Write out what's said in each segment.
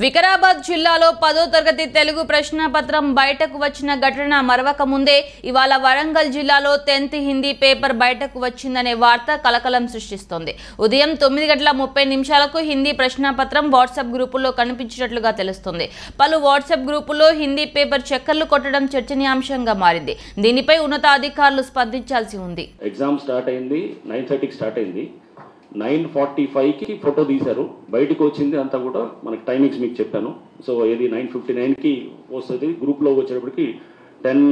వికారాబాద్ జిల్లాలో పదో తరగతి తెలుగు ప్రశ్నపత్రం బయటకు వచ్చిన ఘటన మరవక ముందే ఇవాళ వరంగల్ జిల్లాలో టెన్త్ హిందీ పేపర్ బయటకు వచ్చిందనే వార్త కలకలం సృష్టిస్తోంది ఉదయం తొమ్మిది గంటల ముప్పై నిమిషాలకు హిందీ ప్రశ్నపత్రం వాట్సాప్ గ్రూపుల్లో కనిపించినట్లుగా తెలుస్తుంది పలు వాట్సాప్ గ్రూపుల్లో హిందీ పేపర్ చక్కర్లు కొట్టడం చర్చనీయాంశంగా మారింది దీనిపై ఉన్నతాధికారులు స్పందించాల్సి ఉంది ఎగ్జామ్ స్టార్ట్ అయింది నైన్ థర్టీకి స్టార్ట్ అయింది నైన్ ఫార్టీ ఫైవ్కి ఫోటో తీశారు బయటకు వచ్చింది అంతా కూడా మనకి టైమింగ్స్ మీకు చెప్పాను సో ఇది నైన్ ఫిఫ్టీ నైన్కి వస్తుంది గ్రూప్లో వచ్చేటప్పటికి టెన్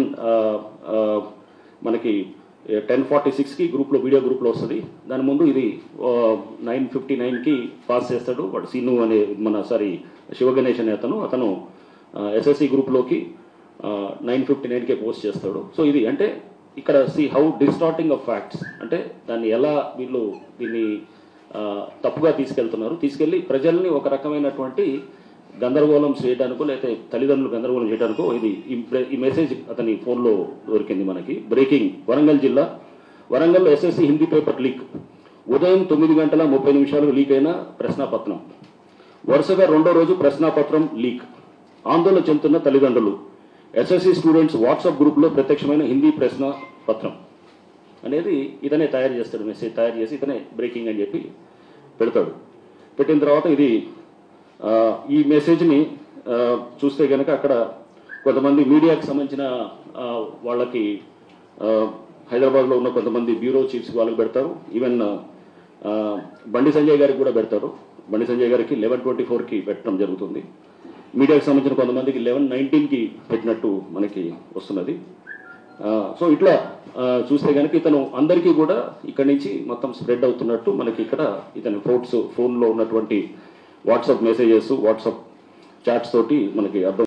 మనకి టెన్ ఫార్టీ సిక్స్కి గ్రూప్లో వీడియో గ్రూప్లో వస్తుంది దాని ముందు ఇది నైన్ ఫిఫ్టీ నైన్కి పాస్ చేస్తాడు వాడు సీను అనే మన సారీ శివగణేష్ అనే అతను అతను ఎస్ఎస్సి గ్రూప్లోకి నైన్ ఫిఫ్టీ నైన్కే పోస్ట్ చేస్తాడు సో ఇది అంటే ఇక్కడ see how distorting of facts అంటే దాన్ని ఎలా వీళ్ళు దీన్ని ఆ, తప్పుగా తీసుకెళ్తున్నారు తీసుకెళ్ళి ప్రజల్ని ఒక రకమైనటువంటి గందరగోళం చేయడానికో లేకపోతే తల్లిదండ్రులు గందరగోళం చేయడానికో ఇది ఈ ప్ర- ఈ మెసేజ్ అతని ఫోన్లో దొరికింది మనకి బ్రేకింగ్ వరంగల్ జిల్లా వరంగల్లో ఎస్ఎస్సి హిందీ పేపర్ లీక్ ఉదయం తొమ్మిది గంటల ముప్పై నిమిషాలకు లీక్ అయిన ప్రశ్నాపత్రం వరుసగా రెండో రోజు ప్రశ్నాపత్రం లీక్ ఆందోళన చెందుతున్న తల్లిదండ్రులు ఎస్ఎస్సి స్టూడెంట్స్ వాట్సాప్ గ్రూప్లో ప్రత్యక్షమైన హిందీ ప్రశ్న పత్రం అనేది ఇతనే తయారు చేస్తాడు మెసేజ్ తయారు చేసి ఇతనే బ్రేకింగ్ అని చెప్పి పెడతాడు పెట్టిన తర్వాత ఇది ఆ, ఈ మెసేజ్ని ఆ, చూస్తే కనుక అక్కడ కొంతమంది మీడియాకి సంబంధించిన ఆ, వాళ్ళకి ఆ, హైదరాబాద్లో ఉన్న కొంతమంది బ్యూరో చీఫ్స్ వాళ్ళకి పెడతారు ఈవెన్ ఆ, బండి సంజయ్ గారికి కూడా పెడతారు బండి సంజయ్ గారికి లెవెన్ ట్వంటీ ఫోర్కి పెట్టడం జరుగుతుంది మీడియాకి సంబంధించిన కొంతమందికి లెవెన్ నైన్టీన్కి పెట్టినట్టు మనకి వస్తున్నది ఆ, సో ఇట్లా ఆ, చూస్తే కనుక ఇతను అందరికీ కూడా ఇక్కడి నుంచి మొత్తం స్ప్రెడ్ అవుతున్నట్టు మనకి ఇక్కడ ఇతని ఫోన్స్ ఫోన్లో ఉన్నటువంటి వాట్సాప్ మెసేజెస్ వాట్సాప్ చాట్స్ తోటి మనకి అర్థం